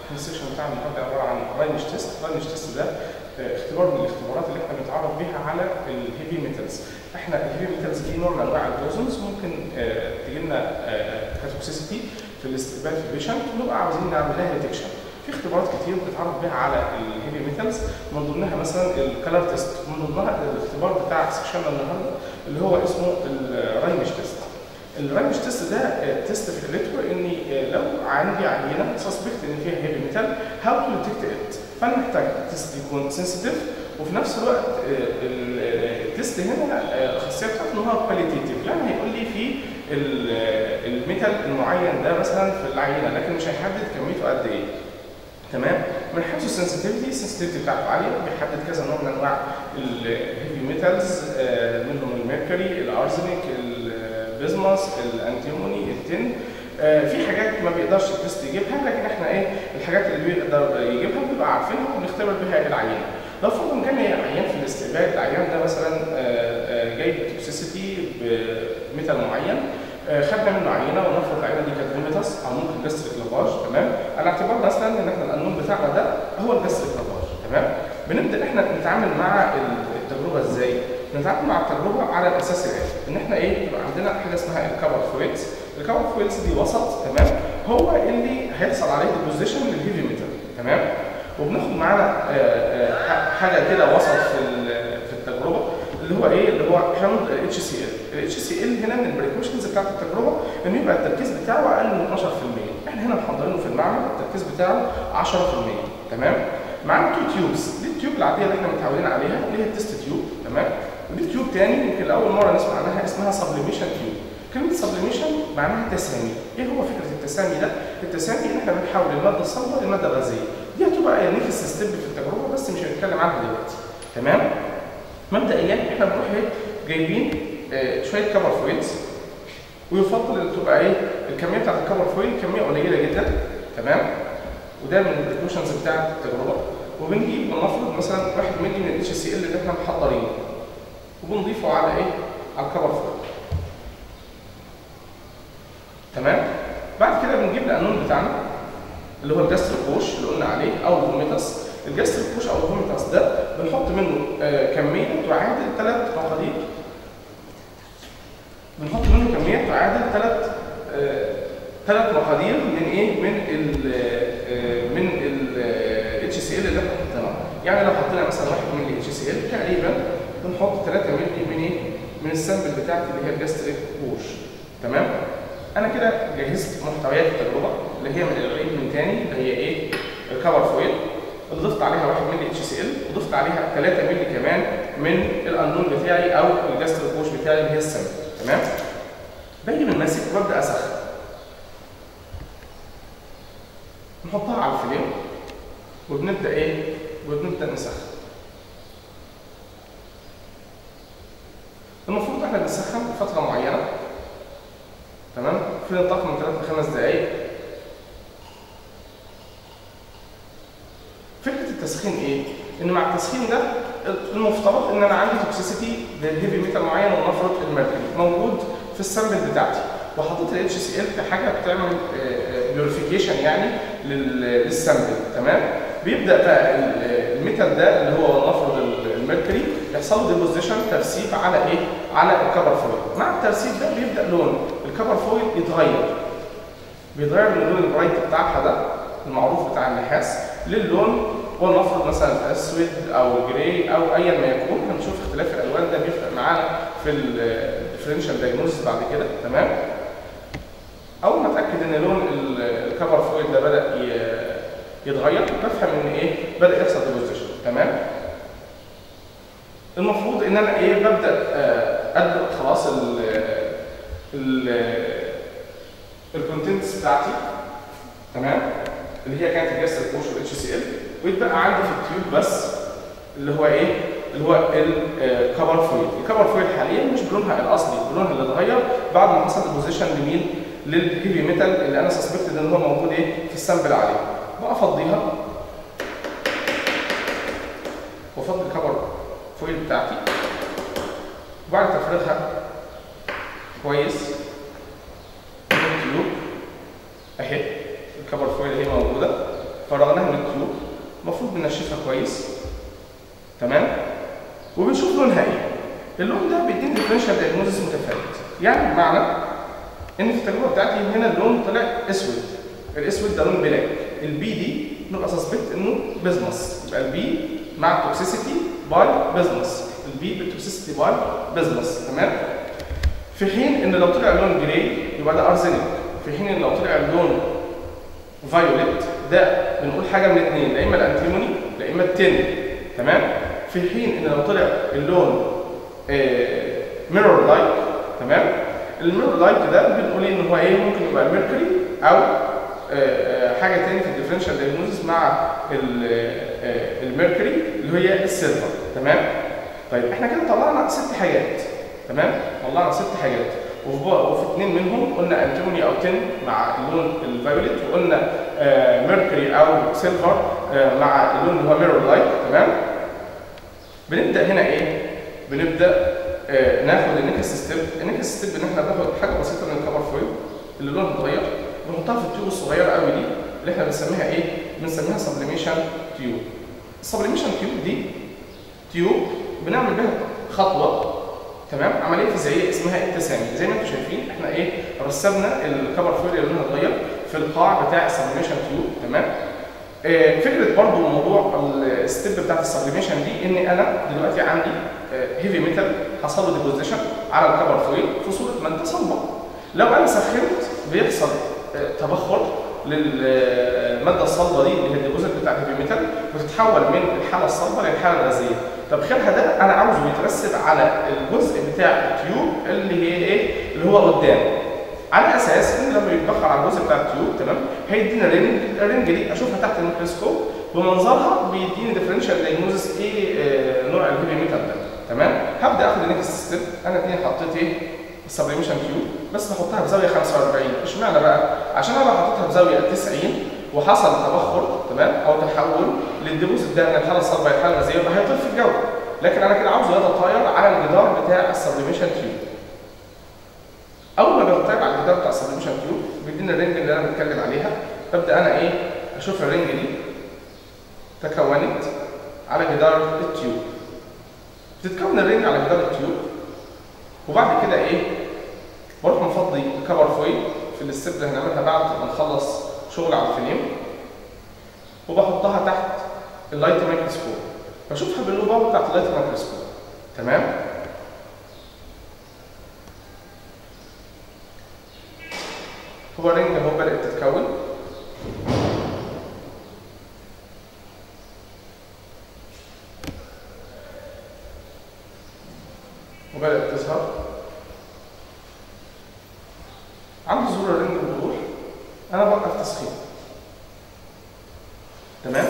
السيشن بتاع النهارده عباره عن راينش تيست، راينش تيست ده آه، اختبار من الاختبارات اللي احنا بنتعرف بيها على الهيفي ميتالز. احنا الهيفي ميتالز دي نوع من انواع البوزونز ممكن آه، تجي لنا كتوكسيسيتي في الاستقبال في البيشنت ونبقى عاوزين نعمل لها ديتكشن. في اختبارات كتير بنتعرف بيها على الهيفي ميتالز من ضمنها مثلا الكالر تيست ومن ضمنها الاختبار بتاع سيشننا النهارده اللي هو اسمه الراينش تيست. الراينش تيست ده آه، تيست فكرته اني آه، لو عندي عينه سسبكت ان فيها هيفي ميتال هاو تو ديتكت ات فانا محتاج تيست يكون سنسيتيف وفي نفس الوقت آه، ال- آه، التيست هنا آه، الخاصيه بتاعته ان هو كواليتيتيف يعني هيقول لي في ال- آه، الميتال المعين ده مثلا في العينه لكن مش هيحدد كميته قد ايه تمام من حيث السنسيتيفيتي السنسيتيفيتي بتاعته عاليه بيحدد كذا نوع من انواع الهيفي ميتالز منهم الميركوري الارسنيك البيزموس الانتيموني التن آه، في حاجات ما بيقدرش التست يجيبها لكن احنا ايه الحاجات اللي بيقدر يجيبها بنبقى عارفينها وبنختبر بيها العينه لو فرضا كان عيان في الاستقبال العيان ده مثلا آه، آه، جاي توكسيسيتي بميتال معين آه، خدنا منه عينه ونفرض العينه دي كانت فيميتاس او ممكن جاستريك لافاج تمام على اعتبار مثلا ان احنا القانون بتاعنا ده هو الجاستريك لافاج تمام بنبدا احنا نتعامل مع التجربه ازاي؟ بنتعامل مع التجربه على الاساس الاتي ان احنا ايه يبقى عندنا حاجه اسمها الكفر فويلز الكفر فويلز دي وسط تمام هو اللي هيحصل عليه ديبوزيشن للهيفي ميتال تمام وبناخد معانا آه، آه، ح- حاجه كده وسط في ال- في التجربه اللي هو ايه اللي هو حمض اتش سي ال الاتش سي ال هنا من البريكوشنز بتاعت التجربه ان يبقى التركيز بتاعه اقل من 12% احنا هنا محضرينه في المعمل التركيز بتاعه 10% تمام معانا تو تيوبس دي التيوب العاديه اللي احنا متعودين عليها اللي هي التست تيوب تمام ودي تيوب تاني يمكن لاول مره نسمع عنها اسمها سبليميشن تيوب كلمه سبليميشن معناها تسامي ايه هو فكره التسامي ده التسامي ان احنا بنحول الماده الصلبه للماده الغازيه دي هتبقى يعني في ستيب في التجربه بس مش هنتكلم عنها دلوقتي تمام مبدئيا احنا بنروح ايه جايبين آه، شويه كفر فويلز ويفضل ان تبقى ايه الكميه بتاعت الكفر فويل كميه قليله جدا تمام وده من البريكوشنز بتاعت التجربه وبنجيب ونفرض مثلا 1 مللي من الاتش سي ال اللي احنا محضرينه وبنضيفه على ايه؟ على الكفر فويل تمام؟ بعد كده بنجيب القانون بتاعنا اللي هو الجاستر بوش اللي قلنا عليه او الفوميتاس الجاستر بوش او الفوميتاس ده بنحط منه آه كميه تعادل ثلاث مقادير بنحط منه كميه تعادل ثلاث ثلاث مقادير من ايه؟ من ال آه، من ال اتش سي ال اللي احنا حطيناه يعني لو حطينا مثلا 1 مللي اتش سي ال تقريبا بنحط 3 مللي من ايه؟ من السامبل بتاعتي اللي هي الجاستريك بوش تمام؟ انا كده جهزت محتويات التجربه اللي هي من الغريب من تاني اللي هي ايه؟ الكفر فويل اللي ضفت عليها 1 مللي اتش سي ال وضفت عليها 3 مللي كمان من القانون بتاعي او الجاستريك بوش بتاعي اللي هي السامبل تمام؟ باجي من ماسك وابدا اسخن نحطها على الفليم وبنبدا ايه؟ وبنبدا نسخن المفروض احنا بنسخن فتره معينه تمام في نطاق من 3 ل 5 دقائق فكره التسخين ايه؟ ان مع التسخين ده المفترض ان انا عندي توكسيسيتي للهيفي ميتال معين ولنفرض الميركوري موجود في السامبل بتاعتي وحطيت الاتش سي ال كحاجه بتعمل بيوريفيكيشن يعني لل- للسامبل تمام بيبدا بقى ال- الميتال ده اللي هو نفرض ال- الميركوري يحصل له ديبوزيشن ترسيب على ايه؟ على الكبر فويل مع الترسيب ده بيبدا لون الكبر فويل يتغير بيتغير من اللون البرايت بتاعها ده المعروف بتاع النحاس للون ولنفرض مثلا الاسود او الجراي او ايا ما يكون هنشوف اختلاف الالوان ده بيفرق معانا في الديفرنشال دايجنوستس بعد كده تمام اول ما اتاكد ان لون ال- الكفر فويل ده بدا ي- يتغير بفهم ان ايه بدا يحصل ديبوزيشن تمام المفروض ان انا ايه ببدا آه، ابدا خلاص ال ال الكونتنتس بتاعتي تمام اللي هي كانت الجاستر بوش والاتش سي ال ويتبقى عندي في التيوب بس اللي هو ايه اللي هو الكفر فويل الكفر فويل حاليا مش بلونها الاصلي بلونها اللي اتغير بعد ما حصل ديبوزيشن لمين للهيفي ميتال اللي انا سسبكتد ان هو موجود ايه في السامبل عليه بقى افضيها وافضي الكفر فويل بتاعتي وبعد تفريغها كويس من التيوب اهي الكفر فويل اهي موجوده فرغناها من التيوب المفروض بننشفها كويس تمام وبنشوف لونها ايه اللون ده بيديني ديفرنشال دايجنوزس متفاوت يعني بمعنى ان في التجربه بتاعتي هنا اللون طلع اسود الاسود ده لون بلاك البي دي نبقى سسبكت انه بزنس يبقى البي مع توكسيسيتي باي بزنس البي بالتوكسيسيتي باي بزنس تمام في حين ان لو طلع لون جراي يبقى ده ارزينيك في حين ان لو طلع اللون فايوليت ده بنقول حاجه من الاثنين لا اما الانتيموني لا اما التن تمام في حين ان لو طلع اللون ميرور لايك تمام الميرور لايك ده بنقول ان هو ايه ممكن يبقى الميركوري او آه، آه، حاجه تاني في الديفرنشال دايجنوزس مع الميركوري اللي هي السيلفر تمام طيب احنا كده طلعنا ست حاجات تمام طلعنا ست حاجات وفي بق- وفي اثنين منهم قلنا انتيموني او تن مع اللون الفيوليت وقلنا آه، ميركوري او سيلفر آه، مع اللون اللي هو ميرور لايك تمام بنبدا هنا ايه بنبدا آه، ناخد النكست ستيب النكست ستيب ان احنا بناخد حاجه بسيطه من الكفر فويل اللي لونها اتغير بنحطها في التيوب الصغيره قوي دي اللي احنا بنسميها ايه بنسميها سبليميشن تيوب السبليميشن تيوب دي تيوب بنعمل بيها خطوه تمام عمليه فيزيائيه اسمها التسامي زي ما انتم شايفين احنا ايه رسمنا الكفر فويل اللي لونها اتغير في القاع بتاع السبليميشن تيوب تمام آه، فكره برضو الموضوع الستيب بتاعت السبليميشن دي ان انا دلوقتي عندي هيفي ميتال حصل له ديبوزيشن على الكفر فويل في صوره ماده صلبه لو انا سخنت بيحصل آه، تبخر للماده الصلبه دي اللي هي الديبوزيت بتاع الهيفي ميتال بتتحول من الحاله الصلبه للحاله الغازيه طب خيرها ده انا عاوزه يترسب على الجزء بتاع التيوب اللي هي ايه اللي هو قدام على اساس ان لما يتبخر على الجزء بتاع التيوب تمام هيدينا رينج الرينج دي اشوفها تحت الميكروسكوب بمنظرها بيديني ديفرنشال دايجنوزس ايه آه، نوع الهيفي ميتال ده تمام هبدا اخد النكست ستيب انا اتنين حطيت ايه السبليميشن تيوب بس بحطها بزاويه 45 اشمعنى بقى عشان انا لو حطيتها بزاويه 90 وحصل تبخر تمام او تحول للديبوزيت ده من الحاله الصلبه للحاله الغازيه يبقى هيطير في الجو لكن انا كده عاوزه يتطاير على الجدار بتاع السبليميشن تيوب اول ما بيتطير على الجدار بتاع السبليميشن تيوب بيدينا الرينج اللي انا بتكلم عليها ببدا انا ايه اشوف الرينج دي تكونت على جدار التيوب بتتكون الرينج على جدار التيوب وبعد كده ايه بروح مفضي الكفر فويل في الستيب اللي هنعملها بعد ما نخلص شغل على الفريم وبحطها تحت اللايت مايكروسكوب بشوفها باللوبه بتاعت اللايت مايكروسكوب تمام هو الرينج اهو بدات تتكون وبدات تظهر عند ظهور الرنج بوضوح انا بوقف تسخين تمام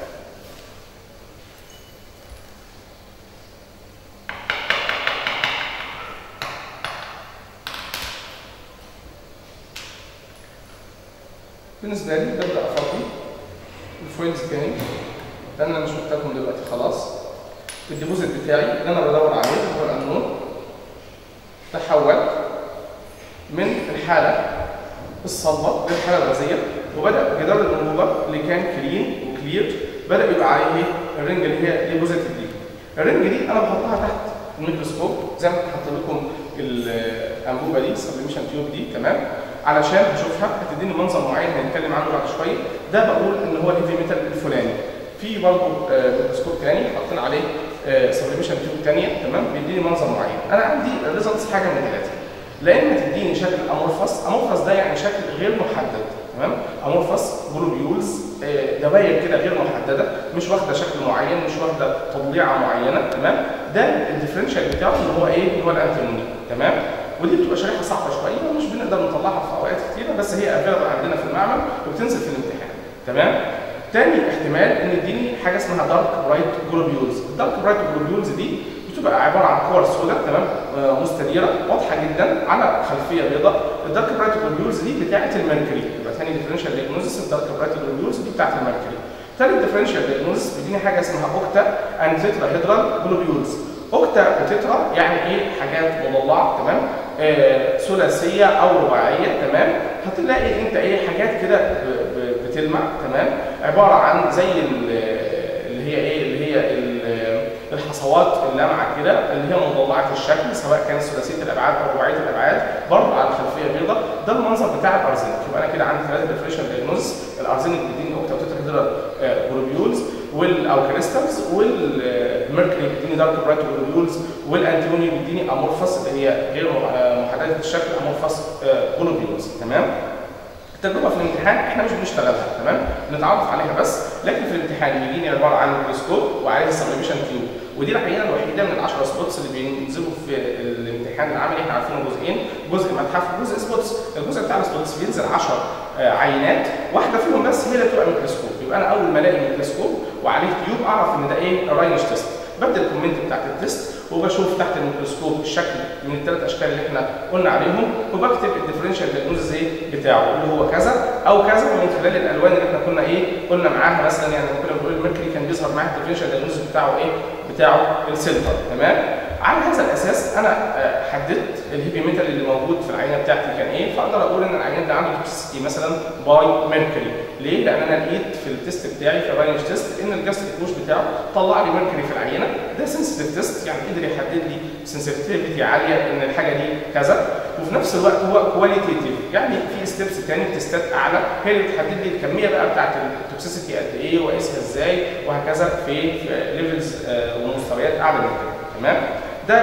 بالنسبه لي ببدا افضي الفويلز تاني لان انا مش محتاجهم دلوقتي خلاص الديبوزيت بتاعي اللي انا بدور عليه هو الانون تحول من الحاله الصلبه للحاله الغازيه وبدا جدار الانبوبه اللي كان كلين وكلير بدا يبقى عليه الرنج اللي هي ديبوزيت دي الرنج دي انا بحطها تحت الميكروسكوب زي ما حاطط لكم الانبوبه دي السبليميشن تيوب دي تمام علشان اشوفها هتديني منظر معين هنتكلم عنه بعد شويه ده بقول ان هو الهيفي ميتال الفلاني في برضه ميكروسكوب تاني حاطين عليه سبليميشن تيوب ثانيه تمام بيديني منظر معين انا عندي الريزلتس حاجه من ثلاثه لا اما تديني شكل امورفس امورفس ده يعني شكل غير محدد تمام امورفس جلوبيولز دواير كده غير محدده مش واخده شكل معين مش واخده تضليعه معينه تمام ده الديفرنشال بتاعه اللي هو ايه اللي هو الانتيموني تمام ودي بتبقى شريحه صعبه شويه ومش بنقدر نطلعها في اوقات كتيره بس هي افيلبل عندنا في المعمل وبتنزل في الامتحان تمام تاني احتمال ان يديني حاجه اسمها دارك برايت جلوبيولز الدارك برايت جلوبيولز دي بتبقى عباره عن كور سوداء تمام آه مستديره واضحه جدا على خلفيه بيضاء الدارك برايت جلوبيولز دي بتاعه الميركوري يبقى ثاني ديفرنشال دياجنوزس الدارك برايت جلوبيولز دي بتاعه الميركوري ثالث ديفرنشال دياجنوزس بيديني حاجه اسمها اوكتا اند تترا هيدرال جلوبيولز اوكتا وتترا يعني ايه حاجات مضلعه تمام آه ثلاثيه او رباعيه تمام هتلاقي انت ايه حاجات كده بتلمع تمام عباره عن زي ال- اللي هي ايه اللي هي ال- الحصوات اللامعه كده اللي هي مضلعه الشكل سواء كانت ثلاثيه الابعاد او رباعيه الابعاد برضه على خلفيه بيضاء ده المنظر بتاع الارزنك يبقى انا كده عندي ثلاثه ديفريشن دايجنوز الارزنك بيديني اوكتا وتترا جلوبيولز وال او كريستالز والميركوري بيديني دارك برايت جلوبيولز والانتيموني بيديني امورفس اللي هي غير محدده الشكل امورفس جلوبيولز تمام التجربه في الامتحان احنا مش بنشتغلها تمام بنتعرف عليها بس لكن في الامتحان بيجيني عباره عن ميكروسكوب وعليه سبليميشن تيوب ودي العينه الوحيده من العشرة سبوتس اللي بينزلوا في الامتحان العملي احنا عارفينه جزئين جزء متحف وجزء سبوتس الجزء بتاع السبوتس بينزل 10 عينات واحده فيهم بس هي اللي بتبقى ميكروسكوب يبقى انا اول ما الاقي ميكروسكوب وعليه تيوب اعرف ان ده ايه راينش تيست ببدا الكومنت بتاعت التيست وبشوف تحت الميكروسكوب الشكل من الثلاث اشكال اللي احنا قلنا عليهم وبكتب الديفرنشال دايجنوزز ايه بتاعه اللي هو كذا او كذا من خلال الالوان اللي احنا كنا ايه قلنا معاها مثلا يعني كنا بنقول الميركوري كان بيظهر معاها الديفرنشال دايجنوزز بتاعه ايه بتاعه السيلفر تمام على هذا الاساس انا حددت الهيفي ميتال اللي موجود في العينه بتاعتي كان ايه فاقدر اقول ان العينه ده عنده توكسيسيتي مثلا باي ميركوري ليه؟ لان انا لقيت في التيست بتاعي في الراينج تيست ان الجاستريك بوش بتاعه طلع لي ميركوري في العينه ده سنسيتيف تيست يعني قدر يحدد لي سنسيتيفيتي عاليه ان الحاجه دي كذا وفي نفس الوقت هو كواليتيتيف يعني في ستيبس ثاني تيستات اعلى هي اللي بتحدد لي الكميه بقى بتاعت التوكسيسيتي قد ايه واقيسها ازاي وهكذا في ليفلز ومستويات اعلى من كده تمام ده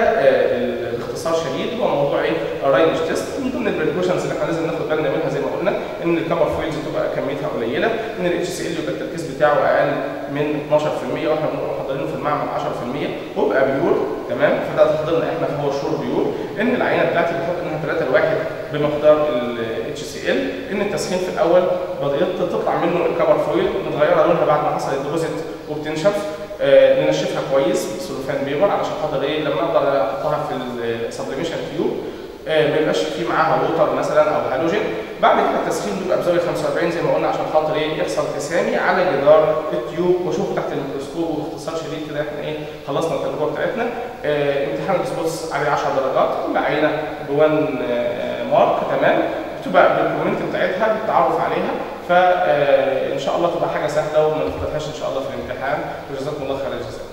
باختصار شديد هو موضوع ايه الراينج تيست من ضمن البريكوشنز اللي احنا لازم ناخد بالنا منها زي ما قلنا ان الكفر فويلز تبقى كميتها قليله ان الاتش سي ال يبقى التركيز بتاعه اقل من 12% واحنا بنبقى محضرينه في المعمل 10% ويبقى بيور تمام فده تفضلنا احنا هو شور بيور ان العينه بتاعتي بحط انها 3 لواحد بمقدار الاتش سي ال ان التسخين في الاول بدات تطلع منه الكفر فويل متغيره لونها بعد ما حصل الديبوزيت وبتنشف آه ننشفها كويس بسلوفان بيبر علشان خاطر ايه لما اقدر احطها في السبليميشن تيوب آه ما يبقاش في معاها ووتر مثلا او هالوجين بعد كده التسخين بيبقى بزاويه 45 زي ما قلنا عشان خاطر ايه يحصل تسامي على جدار التيوب واشوف تحت الميكروسكوب وباختصار شديد كده احنا ايه خلصنا التجربه بتاعتنا آه امتحان السبوتس عليه 10 درجات كل عينه بوان مارك تمام بتبقى بالكومنت بتاعتها بالتعرف عليها فان شاء الله تبقى حاجه سهله وما نفقدهاش ان شاء الله في الامتحان وجزاكم الله خير الجزاء